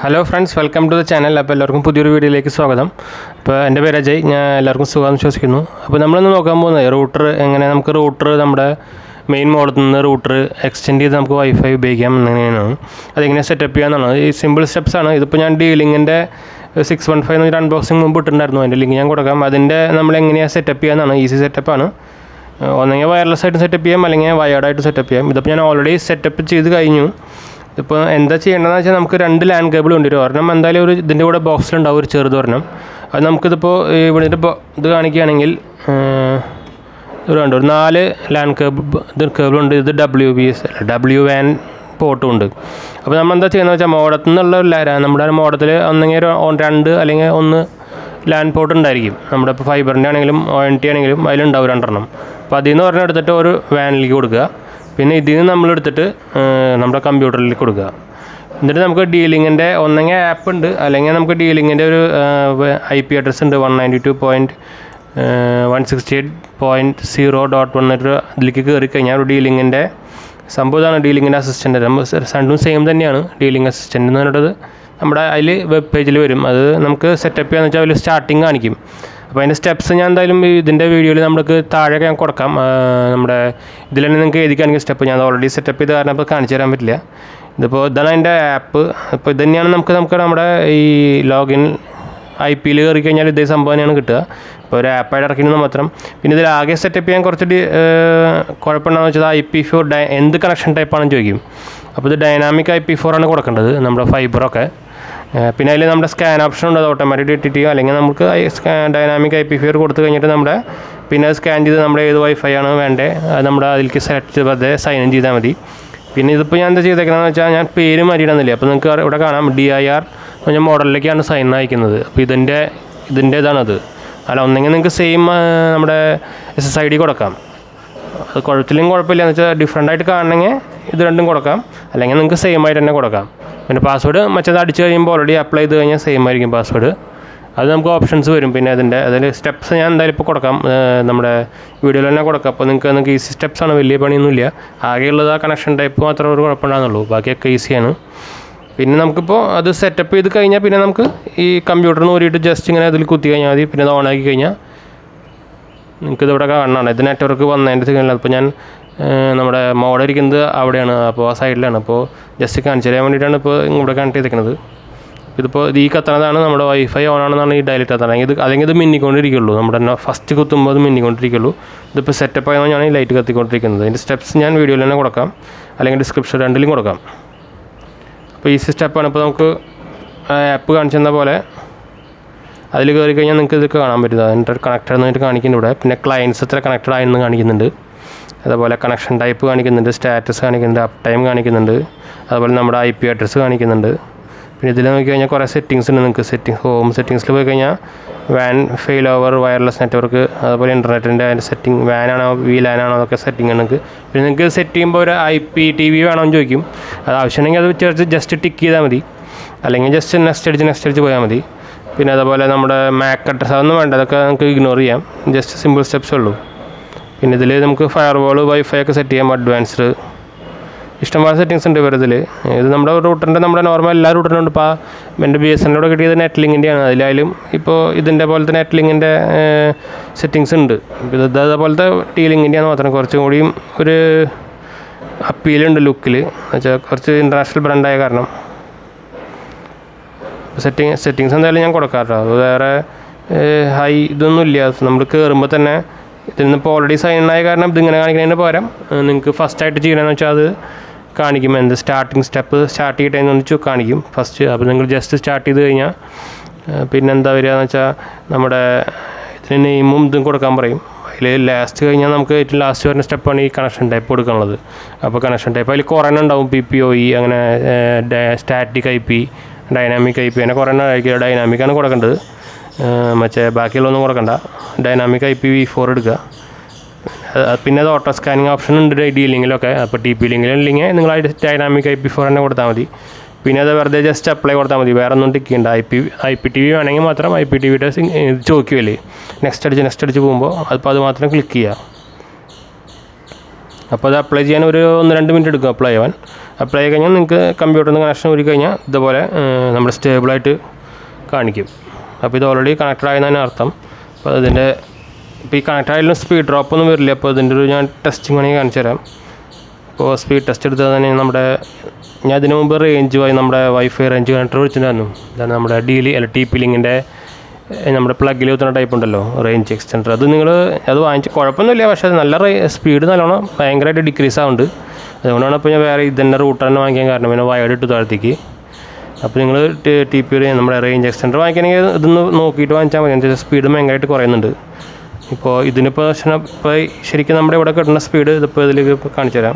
hello friends welcome to the channel അപ്പോൾ എല്ലാവർക്കും പുതിയൊരു വീഡിയോയിലേക്ക് സ്വാഗതം അപ്പോൾ എൻ്റെ പേര് അജയ് ഞാൻ എല്ലാവർക്കും സുഖം വിശ്വസിക്കുന്നു അപ്പോൾ നമ്മളിന്ന് നോക്കാൻ പോകുന്നത് റൂട്ടർ എങ്ങനെ നമുക്ക് റൂട്ടർ നമ്മുടെ മെയിൻ മോഡത്തിൽ നിന്ന് റൂട്ടർ എക്സ്റ്റെൻഡ് ചെയ്ത് നമുക്ക് വൈഫൈ ഉപയോഗിക്കാം എങ്ങനെയാണ് അതെങ്ങനെ സെറ്റപ്പ് ചെയ്യാമെന്നാണ് ഈ സിമ്പിൾ സ്റ്റെപ്സ് ആണ് ഇതിപ്പോൾ ഞാൻ ഡീലിങ്ങിൻ്റെ സിക്സ് വൺ ഫൈവ് എന്നൊരു അൺബോക്സിംഗ് മുമ്പ് ഇട്ടിട്ടുണ്ടായിരുന്നു അതിൻ്റെ ലിങ്ക് ഞാൻ കൊടുക്കാം അതിൻ്റെ നമ്മൾ എങ്ങനെയാണ് സെറ്റപ്പ് ചെയ്യാമെന്നാണ് ഈസി സെറ്റപ്പാണ് ഒന്നെങ്കിൽ വയർലെസ് ആയിട്ട് സെറ്റപ്പ് ചെയ്യാം അല്ലെങ്കിൽ വയർഡായിട്ട് സെറ്റപ്പ് ചെയ്യാം ഇതിപ്പോൾ ഞാൻ ഓൾറെഡി സെറ്റപ്പ് ചെയ്ത് കഴിഞ്ഞു ഇപ്പോൾ എന്താ ചെയ്യേണ്ടതെന്ന് വെച്ചാൽ നമുക്ക് രണ്ട് ലാൻഡ് കേബിൾ കൊണ്ടുവരും ഒരെണ്ണം എന്തായാലും ഒരു ഇതിൻ്റെ കൂടെ ബോക്സിലുണ്ടാവും ഒരു ചെറുത് ഒരെണ്ണം അത് നമുക്കിതിപ്പോൾ ഇവിടെ ഇത് ബോ- ഇത് കാണിക്കുകയാണെങ്കിൽ ഇത് കണ്ടു ഒരു നാല് ലാൻഡ് കേബിൾ ഇത് കേബിളുണ്ട് ഇത് ഡബ്ല്യു ബി എസ് അല്ല ഡബ്ല്യു വാൻ പോർട്ടും ഉണ്ട് അപ്പോൾ നമ്മൾ എന്താ ചെയ്യുന്നത് വെച്ചാൽ മോഡത്തിൽ നിന്നുള്ള ഒരു ലാ- നമ്മുടെ മോഡത്തിൽ ഒന്നെങ്കിൽ ഒരു ഒ- രണ്ട് അല്ലെങ്കിൽ ഒന്ന് ലാൻഡ് പോർട്ട് ഉണ്ടായിരിക്കും നമ്മുടെ ഇപ്പോൾ ഫൈബറിൻ്റെ ആണെങ്കിലും ഒ എൻ ടി ആണെങ്കിലും അതിലുണ്ടാവും രണ്ടെണ്ണം അപ്പോൾ അതിൽ നിന്ന് ഒരെണ്ണം എടുത്തിട്ട് ഒരു വാനിലേക്ക് കൊടുക്കുക പിന്നെ ഇതിൽ നിന്ന് നമ്മൾ എടുത്തിട്ട് ഏഹ്, നമ്മുടെ കമ്പ്യൂട്ടറിലേക്ക് കൊടുക്കുക എന്നിട്ട് നമുക്ക് ഡീലിങ്ങിൻ്റെ ഒന്നെങ്കിൽ ആപ്പ് ഉണ്ട് അല്ലെങ്കിൽ നമുക്ക് ഡീലിങ്ങിൻ്റെ ഒരു ഐ പി അഡ്രസ്സ് ഉണ്ട് one ninety two point one sixty eight point zero dot one ഒരു ഇതിലേക്ക് കയറി കഴിഞ്ഞാൽ ഒരു ഡീലിങ്ങിൻ്റെ സംഭവം ഇതാണ് ഡീലിങ്ങിൻ്റെ അസിസ്റ്റൻ്റ് നമ്മൾ രണ്ടും സെയിം തന്നെയാണ് ഡീലിംഗ് അസിസ്റ്റൻ്റ് എന്ന് പറഞ്ഞിട്ടത് നമ്മുടെ അതിൽ വെബ് പേജിൽ വരും അത് നമുക്ക് സെറ്റപ്പ് ചെയ്യാന്ന് വെച്ചാൽ അതിൽ സ്റ്റാർട്ടിങ് കാണിക്കും അപ്പോൾ അതിൻ്റെ സ്റ്റെപ്സ് ഞാൻ എന്തായാലും ഈ ഇതിൻ്റെ വീഡിയോയിൽ നമുക്ക് താഴെ ഞാൻ കൊടുക്കാം ആ, നമ്മുടെ ഇതിൽ തന്നെ നിങ്ങൾക്ക് എഴുതിക്കാണെങ്കിൽ സ്റ്റെപ്പ് ഞാൻ ഓൾറെഡി സെറ്റപ്പ് ചെയ്ത് കാരണം ഇപ്പോൾ കാണിച്ചു തരാൻ പറ്റില്ല ഇതിപ്പോൾ ഇതാണ് അതിൻ്റെ ആപ്പ് അപ്പോൾ ഇത് തന്നെയാണ് നമുക്ക് നമുക്ക് നമ്മുടെ ഈ ലോഗിൻ ഐ പിയിൽ കയറി കഴിഞ്ഞാൽ ഇതേ സംഭവം തന്നെയാണ് കിട്ടുക ഇപ്പോൾ ഒരു ആപ്പായിട്ട് ഇറക്കുന്നത് മാത്രം പിന്നെ ഇതിൽ ആകെ സെറ്റപ്പ് ചെയ്യാൻ കുറച്ച് ഡി- ഏഹ് കുഴപ്പമുണ്ടാകുന്ന വെച്ചാൽ ഐ പി ഫോർ ഡൈ എന്ത് കണക്ഷൻ ടൈപ്പാണെന്ന് ചോദിക്കും അപ്പോൾ ഇത് ഡൈനാമിക് ഐ പി ഫോർ ആണ് കൊടുക്കേണ്ടത് നമ്മുടെ ഫൈബറൊക്കെ ഏഹ് പിന്നെ അതിൽ നമ്മുടെ സ്കാൻ ഓപ്ഷൻ ഉണ്ട് അത് ഓട്ടോമാറ്റിക് ഇട്ടിട്ട് അല്ലെങ്കിൽ നമുക്ക് ഡൈനാമിക് ഐ പി ഫിയർ കൊടുത്തു കഴിഞ്ഞിട്ട് നമ്മുടെ പിന്നെ അത് സ്കാൻ ചെയ്ത് നമ്മുടെ ഏത് വൈഫൈ ആണ് വേണ്ടത് അത് നമ്മുടെ അതിലേക്ക് സെലക്ട് ചെയ്ത് വെറുതെ സൈൻ ഇൻ ചെയ്താൽ മതി പിന്നെ ഇതിപ്പോൾ ഞാൻ എന്താ ചെയ്തേക്കുന്നതെന്ന് വെച്ചാൽ ഞാൻ പേര് മാറ്റിയിടുന്നില്ല അപ്പോൾ നിങ്ങൾക്ക് അറി- ഇവിടെ കാണാം ഡി ഐ ആർ എന്ന് പറഞ്ഞ മോഡലിലേക്കാണ് സൈൻ അയക്കുന്നത് അപ്പോൾ ഇതിൻ്റെ ഇതിൻ്റെ ഇതാണത് അല്ല ഒന്നെങ്കിൽ നിങ്ങൾക്ക് സെയിം നമ്മുടെ എസ് എസ് ഐ ഡി കൊടുക്കാം അത് കുഴപ്പത്തില്ലെങ്കിൽ കുഴപ്പമില്ല എന്ന് വെച്ചാൽ ഡിഫറെൻ്റ് ആയിട്ട് കാണണമെങ്കിൽ ഇത് രണ്ടും കൊടുക്കാം അല്ലെങ്കിൽ നിങ്ങൾക്ക് സെയിം ആയിട്ട് തന്നെ കൊടുക്കാം പിന്നെ പാസ്വേഡ് മറ്റേത് അടിച്ച് കഴിയുമ്പോൾ ഓൾറെഡി അപ്ലൈ ചെയ്ത് കഴിഞ്ഞാൽ സെയിം ആയിരിക്കും പാസ്വേഡ് അത് നമുക്ക് ഓപ്ഷൻസ് വരും പിന്നെ അതിൻ്റെ അതിൽ സ്റ്റെപ്സ് ഞാൻ എന്തായാലും ഇപ്പോൾ കൊടുക്കാം ഏഹ് നമ്മുടെ വീഡിയോയിൽ തന്നെ കൊടുക്കാം അപ്പോൾ നിങ്ങൾക്ക് നിങ്ങൾക്ക് ഈസി സ്റ്റെപ്സാണ് വലിയ പണിയൊന്നുമില്ല ആകെയുള്ളത് ആ കണക്ഷൻ ടൈപ്പ് മാത്രമേ ഒരു കുഴപ്പമുണ്ടാകുന്നുള്ളൂ ബാക്കിയൊക്കെ ഈസിയാണ് പിന്നെ നമുക്കിപ്പോൾ അത് സെറ്റപ്പ് ചെയ്ത് കഴിഞ്ഞാൽ പിന്നെ നമുക്ക് ഈ കമ്പ്യൂട്ടറിന് ഊരിയിട്ട് ജസ്റ്റ് ഇങ്ങനെ അതിൽ കുത്തി കഴിഞ്ഞാൽ മതി പിന്നെ അത് ഓണാക്കി കഴിഞ്ഞാൽ നിങ്ങൾക്ക് ഇതിവിടെ കാണണം ഇത് നെറ്റ്വർക്ക് വന്നതിൻ്റെ സിഗ്നൽ അപ്പോൾ ഞാൻ ഏഹ്, നമ്മുടെ മോഡ് ഇരിക്കുന്നത് അവിടെയാണ് അപ്പോൾ ആ സൈഡിലാണ് അപ്പോൾ ജസ്റ്റ് കാണിച്ചു തരാൻ വേണ്ടിയിട്ടാണ് ഇപ്പോൾ ഇവിടെ കണക്ട് ചെയ്തേക്കുന്നത് ഇതിപ്പോൾ ഇത് ഈ കത്തണതാണ് നമ്മുടെ വൈഫൈ ഓൺ ആണെന്നാണ് ഈ ഡയലക്റ്റ് കത്തണത് ഇത് അല്ലെങ്കിൽ ഇത് മിന്നിക്കൊണ്ടിരിക്കുള്ളൂ നമ്മുടെ ഫസ്റ്റ് കുത്തുമ്പോൾ അത് മിന്നിക്കൊണ്ടിരിക്കുള്ളൂ ഇതിപ്പോൾ സെറ്റപ്പ് ആയതുകൊണ്ട് ഞാൻ ഈ ലൈറ്റ് കത്തിക്കൊണ്ടിരിക്കുന്നത് അതിൻ്റെ സ്റ്റെപ്സ് ഞാൻ വീഡിയോയിൽ തന്നെ കൊടുക്കാം അല്ലെങ്കിൽ ഡിസ്ക്രിപ്ഷൻ രണ്ടിലും കൊടുക്കാം അപ്പോൾ ഈസി സ്റ്റെപ്പാണ് ഇപ്പോൾ നമുക്ക് ആപ്പ് കാണിച്ചു തന്ന പോലെ അതിൽ കയറി കഴിഞ്ഞാൽ നിങ്ങൾക്ക് ഇത് കാണാൻ പറ്റും അതിൻ്റെ കണക്റ്റഡ് എന്നിട്ട് കാണിക്കുന്നുണ്ട് ഇവിടെ പിന്നെ ക്ലയൻസ് എത്ര കണക്റ്റഡ് ആയെന്ന് കാണിക്കുന്നുണ്ട് അതുപോലെ കണക്ഷൻ ടൈപ്പ് കാണിക്കുന്നുണ്ട് സ്റ്റാറ്റസ് കാണിക്കുന്നുണ്ട് അപ്പ് ടൈം കാണിക്കുന്നുണ്ട് അതുപോലെ നമ്മുടെ ഐ പി അഡ്രസ്സ് കാണിക്കുന്നുണ്ട് പിന്നെ ഇതിൽ നോക്കി കഴിഞ്ഞാൽ കുറേ സെറ്റിങ്സ് ഉണ്ട് നിങ്ങൾക്ക് സെറ്റിംഗ് ഹോം സെറ്റിങ്സിൽ പോയി കഴിഞ്ഞാൽ വാൻ ഫെയിൽ ഓവർ വയർലെസ് നെറ്റ്വർക്ക് അതുപോലെ ഇൻ്റർനെറ്റിൻ്റെ അതിൻ്റെ സെറ്റിംഗ് വാനാണോ വി ലാനാണോ അതൊക്കെ സെറ്റിംഗ് ഉണ്ട് നിങ്ങൾക്ക് പിന്നെ നിങ്ങൾക്ക് സെറ്റ് ചെയ്യുമ്പോൾ ഒരു ഐ പി ടി വി വേണമെന്ന് ചോദിക്കും അത് ആവശ്യമുണ്ടെങ്കിൽ അത് ചേർത്ത് ജസ്റ്റ് ടിക്ക് ചെയ്താൽ മതി അല്ലെങ്കിൽ ജസ്റ്റ് നെക്സ്റ്റ് അടിച്ച് നെക്സ്റ്റ് അടിച്ച് പോയാൽ മതി പിന്നെ അതുപോലെ നമ്മുടെ മാക്ക് അഡ്രസ് അതൊന്നും വേണ്ട അതൊക്കെ നമുക്ക് ഇഗ്നോർ ചെയ്യാം ജസ്റ്റ് സിമ്പിൾ സ്റ്റെപ്സേ ഉള്ളൂ പിന്നെ ഇതിൽ നമുക്ക് ഫയർ വാൾ വൈഫൈ ഒക്കെ സെറ്റ് ചെയ്യാം അഡ്വാൻസ്ഡ് ഇഷ്ടംപോലെ സെറ്റിങ്സ് ഉണ്ട് ഇവരിതിൽ ഇത് നമ്മുടെ റൂട്ടറിൻ്റെ നമ്മുടെ നോർമൽ എല്ലാ റൂട്ടറിനും ഉണ്ട് ഇപ്പോൾ എൻ്റെ ബി എസ് എന്നോട് കിട്ടിയത് നെറ്റ് ലിങ്കിൻ്റെയാണ് അതിലായാലും ഇപ്പോൾ ഇതിൻ്റെ പോലത്തെ നെറ്റ് ലിങ്കിൻ്റെ സെറ്റിങ്സ് ഉണ്ട് ഇത് ഇത് അതേപോലത്തെ ടീ ലിങ്കിൻ്റെയാണ് മാത്രം കുറച്ചും കൂടിയും ഒരു അപ്പീലുണ്ട് ലുക്കിൽ എന്നുവെച്ചാൽ കുറച്ച് ഇൻ്റർനാഷണൽ ബ്രാൻഡായ കാരണം സെറ്റിങ് സെറ്റിങ്സ് എന്തായാലും ഞാൻ കൊടുക്കാറുണ്ട് അത് വേറെ ഹൈ ഇതൊന്നുമില്ല നമ്മൾ കയറുമ്പോൾ തന്നെ ഇതിൽ നിന്ന് ഇപ്പോൾ ഓൾറെഡി സൈൻ ആയ കാരണം ഇതിങ്ങനെ കാണിക്കുന്നതിന് പകരം നിങ്ങൾക്ക് ഫസ്റ്റായിട്ട് ചെയ്യണമെന്ന് വെച്ചാൽ അത് കാണിക്കും എന്ത് സ്റ്റാർട്ടിങ് സ്റ്റെപ്പ് സ്റ്റാർട്ട് ചെയ്തിട്ട് ഒന്ന് കാണിക്കും ഫസ്റ്റ് അപ്പോൾ നിങ്ങൾ ജസ്റ്റ് സ്റ്റാർട്ട് ചെയ്ത് കഴിഞ്ഞാൽ ഏഹ് പിന്നെ എന്താ വരിക എന്ന് വെച്ചാൽ നമ്മുടെ ഇതിന് നെയിമും ഇതും കൊടുക്കാൻ പറയും അതിൽ ലാസ്റ്റ് കഴിഞ്ഞാൽ നമുക്ക് ഏറ്റവും ലാസ്റ്റ് വരുന്ന സ്റ്റെപ്പാണ് ഈ കണക്ഷൻ ടൈപ്പ് കൊടുക്കാനുള്ളത് അപ്പോൾ കണക്ഷൻ ടൈപ്പ് അതിൽ കുറേ എണ്ണം ഉണ്ടാവും പി പി ഒ ഇ അങ്ങനെ static I P dynamic I P അങ്ങനെ കുറേ എണ്ണം ആയിരിക്കും ഡൈനാമിക്കാണ് കൊടുക്കേണ്ടത് ഏഹ് മറ്റേ ബാക്കിയുള്ളതൊന്നും കൊടുക്കണ്ട ഡൈനാമിക് ഐ പി വി ഫോർ എടുക്കുക അത് പിന്നെ അത് ഓട്ടോ സ്കാനിങ് ഓപ്ഷൻ ഉണ്ട് ഡി ലിങ്കിലൊക്കെ അപ്പോൾ ടി പി ലിങ്കിലില്ലെങ്കിൽ നിങ്ങൾ ഡൈനാമിക് ഐ പി ഫോർ തന്നെ കൊടുത്താൽ മതി പിന്നെ അത് വെറുതെ ജസ്റ്റ് അപ്ലൈ കൊടുത്താൽ മതി വേറെ ഒന്നും ടിക്ക് ചെയ്യണ്ട I P I P T V വേണമെങ്കിൽ മാത്രം ഐ പി ടി വിയുടെ ഇത് ചോദിക്കുമല്ലേ നെക്സ്റ്റ് അടിച്ച് നെക്സ്റ്റ് അടിച്ച് പോകുമ്പോൾ അതിപ്പോൾ അത് മാത്രം ക്ലിക്ക് ചെയ്യുക അപ്പോൾ അത് അപ്ലൈ ചെയ്യാൻ ഒരു ഒന്ന് രണ്ട് മിനിറ്റ് എടുക്കും അപ്ലൈ ചെയ്യാൻ അപ്ലൈ ചെയ്ത് കഴിഞ്ഞാൽ നിങ്ങൾക്ക് കമ്പ്യൂട്ടറിൽ നിന്ന് കണക്ഷൻ ഊരി കഴിഞ്ഞാൽ ഇതുപോലെ നമ്മൾ സ്റ്റേബിളായിട്ട് കാണിക്കും അപ്പോൾ ഇത് ഓൾറെഡി കണക്റ്റഡ് ആയെന്നാണ് അർത്ഥം അപ്പോൾ ഇതിൻ്റെ ഇപ്പോൾ ഈ കണക്റ്റ് ആയാലും സ്പീഡ് ഡ്രോപ്പ് ഒന്നും വരില്ല അപ്പോൾ ഇതിൻ്റെ ഒരു ഞാൻ ടെസ്റ്റിംഗ് വേണമെങ്കിൽ കാണിച്ചു തരാം ഇപ്പോൾ സ്പീഡ് ടെസ്റ്റ് എടുത്തത് തന്നെ നമ്മുടെ ഞാൻ ഇതിനു മുമ്പ് റേഞ്ച് വഴി നമ്മുടെ വൈഫൈ റേഞ്ച് കണക്ടർ വിളിച്ചിട്ടുണ്ടായിരുന്നു ഇതാണ് നമ്മുടെ ഡീലി അല്ല ടി പി ലിങ്ങിൻ്റെ നമ്മുടെ പ്ലഗിൽ കുത്തുന്ന ടൈപ്പ് ഉണ്ടല്ലോ റേഞ്ച് എക്സ്റ്റൻഡർ അത് നിങ്ങൾ അത് വാങ്ങിച്ച് കുഴപ്പമൊന്നുമില്ല പക്ഷേ അത് നല്ല സ്പീഡ് നല്ലോണം ഭയങ്കരമായിട്ട് ഡിക്രീസ് ആവുന്നുണ്ട് അതുകൊണ്ടാണ് ഇപ്പോൾ ഞാൻ വേറെ ഇത് തന്നെ റൂട്ടർ തന്നെ വാങ്ങിക്കാൻ കാരണം പിന്നെ വയർഡ് ഇട്ട് താഴത്തേക്ക് അപ്പോൾ നിങ്ങൾ ടി പി നമ്മുടെ റേഞ്ച് എക്സ്റ്റൻഡർ വാങ്ങിക്കണമെങ്കിൽ ഇതൊന്ന് നോക്കിയിട്ട് വാങ്ങിച്ചാൽ മതി എന്താ സ്പീഡ് ഭയങ്കരമായിട്ട് കുറയുന്നുണ്ട് ഇപ്പോൾ ഇതിനിപ്പോൾ ഇപ്പോൾ ശരിക്കും നമ്മുടെ ഇവിടെ കിട്ടുന്ന സ്പീഡ് ഇതിപ്പോൾ ഇതിലേക്ക് ഇപ്പോൾ കാണിച്ചു തരാം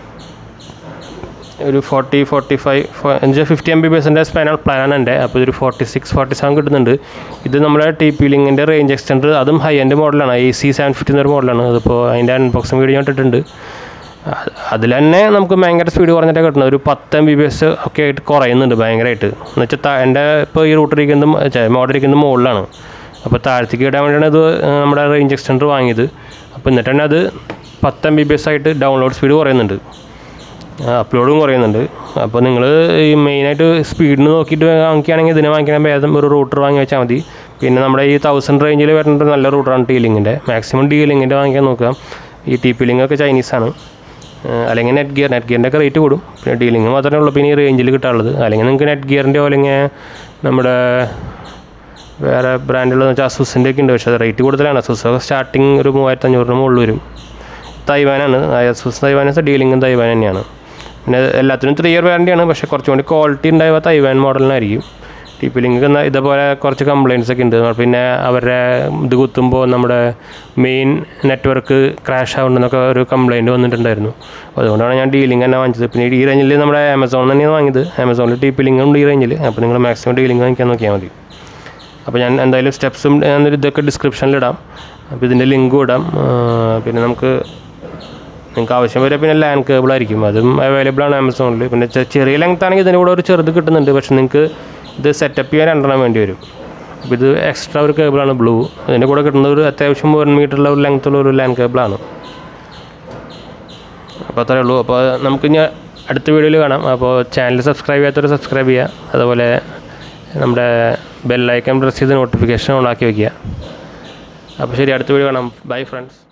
ഒരു ഫോർട്ടി ഫോർട്ടി ഫൈവ് അഞ്ച് ഫിഫ്റ്റി എം ബി ബി എസിൻ്റെ സ്പാൻ പ്ലാനാണ് എൻ്റെ അപ്പോൾ ഇതൊരു ഫോർട്ടി സിക്സ് ഫോർട്ടി സെവൻ കിട്ടുന്നുണ്ട് ഇത് നമ്മുടെ ടി പി ലിങ്ങിൻ്റെ റേഞ്ച് എക്സ്റ്റൻഡർ അതും ഹൈ എൻഡ് മോഡലാണ് എ സി സെവൻ ഫിഫ്റ്റി എന്നൊരു മോഡലാണ് അതിപ്പോൾ അതിൻ്റെ അൺബോക്സിങ് വീഡിയോ ഇട്ടിട്ടുണ്ട് അതിൽ തന്നെ നമുക്ക് ഭയങ്കര സ്പീഡ് കുറഞ്ഞിട്ട് കിട്ടുന്നത് ഒരു പത്ത് എം ബി ബി എസ് ഒക്കെ ആയിട്ട് കുറയുന്നുണ്ട് ഭയങ്കരമായിട്ട് എന്ന് വെച്ചാൽ എൻ്റെ ഇപ്പോൾ ഈ റൂട്ടർ ഇരിക്കുന്നത് മോഡൽ ഇരിക്കുന്നത് മുകളിലാണ് അപ്പോൾ താഴത്തേക്ക് ഇടാൻ വേണ്ടിയാണ് ഇത് നമ്മുടെ റേഞ്ച് എക്സ്റ്റൻഡർ വാങ്ങിയത് അപ്പോൾ എന്നിട്ട് തന്നെ അത് പത്ത് എം ബി ബി എസ് ആയിട്ട് ഡൗൺലോഡ് സ്പീഡ് കുറയുന്നുണ്ട് അപ്ലോഡും കുറയുന്നുണ്ട് അപ്പോൾ നിങ്ങൾ ഈ മെയിനായിട്ട് സ്പീഡിന് നോക്കിയിട്ട് വാങ്ങിക്കുകയാണെങ്കിൽ ഇതിനെ വാങ്ങിക്കാൻ ഭേദം ഒരു റൂട്ടർ വാങ്ങി വെച്ചാൽ മതി പിന്നെ നമ്മുടെ ഈ തൗസൻഡ് റേഞ്ചിൽ വരുന്ന നല്ല റൂട്ടറാണ് ടി ലിങ്ങിൻ്റെ മാക്സിമം ഡി ലിങ്ങിൻ്റെ വാങ്ങിക്കാൻ നോക്കുക ഈ ടി പി ലിങ്ങൊക്കെ ചൈനീസാണ് അല്ലെങ്കിൽ നെറ്റ് ഗിയർ നെറ്റ് ഗിയറിൻ്റെ ഒക്കെ റേറ്റ് കൂടും പിന്നെ ഡി ലിങ് മാത്രമേ ഉള്ളൂ പിന്നെ ഈ റേഞ്ചിൽ കിട്ടാനുള്ളത് അല്ലെങ്കിൽ നിങ്ങൾക്ക് നെറ്റ് ഗിയറിൻ്റെയോ അല്ലെങ്കിൽ നമ്മുടെ വേറെ ബ്രാൻഡുള്ളതെന്ന് വെച്ചാൽ അസൂസിൻ്റെ ഒക്കെ ഉണ്ട് പക്ഷേ അത് റേറ്റ് കൂടുതലാണ് അസൂസ് സ്റ്റാർട്ടിങ് ഒരു മൂവായിരത്തി അഞ്ഞൂറിന് മുകളിൽ വരും തൈവാനാണ് അസൂസ് തൈവാൻ ഡീലിങ്ങും തൈവാൻ തന്നെയാണ് പിന്നെ എല്ലാത്തിനും ത്രീ ഇയർ വാറണ്ടിയാണ് പക്ഷേ കുറച്ചും കൂടി ക്വാളിറ്റി ഉണ്ടായ തൈവാൻ മോഡലിനായിരിക്കും ടി പി ലിങ്ക് ഇതേപോലെ കുറച്ച് കംപ്ലയിൻസ് ഒക്കെ ഉണ്ട് പിന്നെ അവരുടെ ഇത് കുത്തുമ്പോൾ നമ്മുടെ മെയിൻ നെറ്റ്വർക്ക് ക്രാഷ് ആവുണ്ടെന്നൊക്കെ ഒരു കംപ്ലയിൻറ്റ് വന്നിട്ടുണ്ടായിരുന്നു അപ്പോൾ അതുകൊണ്ടാണ് ഞാൻ ഡീലിംഗ് തന്നെ വാങ്ങിച്ചത് പിന്നെ ഈ റേഞ്ചിൽ നമ്മുടെ ആമസോൺ തന്നെയാണ് വാങ്ങിയത് ആമസോണിൽ ടി പി ലിങ്ക് ഉണ്ട് ഈ റേഞ്ചിൽ അപ്പോൾ നിങ്ങൾ മാക്സിമം ഡീലിംഗ് വാങ്ങിക്കാൻ നോക്കിയാൽ മതി അപ്പോൾ ഞാൻ എന്തായാലും സ്റ്റെപ്സും എന്നൊരു ഇതൊക്കെ ഡിസ്ക്രിപ്ഷനിൽ ഇടാം അപ്പോൾ ഇതിൻ്റെ ലിങ്കും ഇടാം പിന്നെ നമുക്ക് നിങ്ങൾക്ക് ആവശ്യം വരെ പിന്നെ ലാൻഡ് കേബിൾ ആയിരിക്കും അതും അവൈലബിൾ ആണ് ആമസോണിൽ പിന്നെ ചെറിയ ലെങ്ത് ആണെങ്കിൽ ഇതിൻ്റെ കൂടെ ഒരു ചെറുത് കിട്ടുന്നുണ്ട് പക്ഷേ നിങ്ങൾക്ക് ഇത് സെറ്റപ്പ് ചെയ്യാൻ രണ്ടെണ്ണം വേണ്ടി വരും അപ്പോൾ ഇത് എക്സ്ട്രാ ഒരു കേബിളാണ് ബ്ലൂ ഇതിൻ്റെ കൂടെ കിട്ടുന്ന ഒരു അത്യാവശ്യം വൺ മീറ്ററുള്ള ഒരു ലെങ്ത്തുള്ള ഒരു ലാൻഡ് കേബിളാണ് അപ്പോൾ അത്രയേ ഉള്ളൂ അപ്പോൾ നമുക്ക് ഇനി അടുത്ത വീഡിയോയിൽ കാണാം അപ്പോൾ ചാനൽ സബ്സ്ക്രൈബ് ചെയ്യാത്തവർ സബ്സ്ക്രൈബ് ചെയ്യുക അതുപോലെ നമ്മുടെ ബെല്ലൈക്കൺ പ്രസ് ചെയ്ത് നോട്ടിഫിക്കേഷൻ ഓൺ ആക്കി വയ്ക്കുക അപ്പോൾ ശരി അടുത്ത വീഡിയോ കാണാം ബൈ ഫ്രണ്ട്സ്